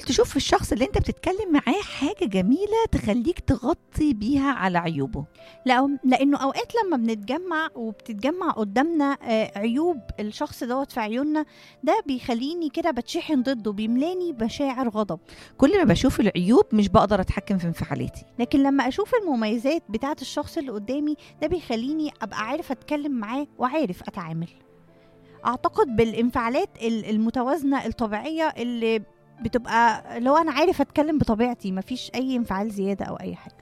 تشوف في الشخص اللي انت بتتكلم معاه حاجه جميله تخليك تغطي بيها على عيوبه لا لانه اوقات لما بنتجمع وبتتجمع قدامنا آه، عيوب الشخص دوت في عيوننا ده بيخليني كده بتشحن ضده بيملاني مشاعر غضب كل ما بشوف العيوب مش بقدر اتحكم في انفعالاتي لكن لما اشوف المميزات بتاعه الشخص اللي قدامي ده بيخليني ابقى عارف اتكلم معاه وعارف اتعامل اعتقد بالانفعالات ال- المتوازنه الطبيعيه اللي بتبقى لو انا عارف اتكلم بطبيعتي مفيش اي انفعال زياده او اي حاجه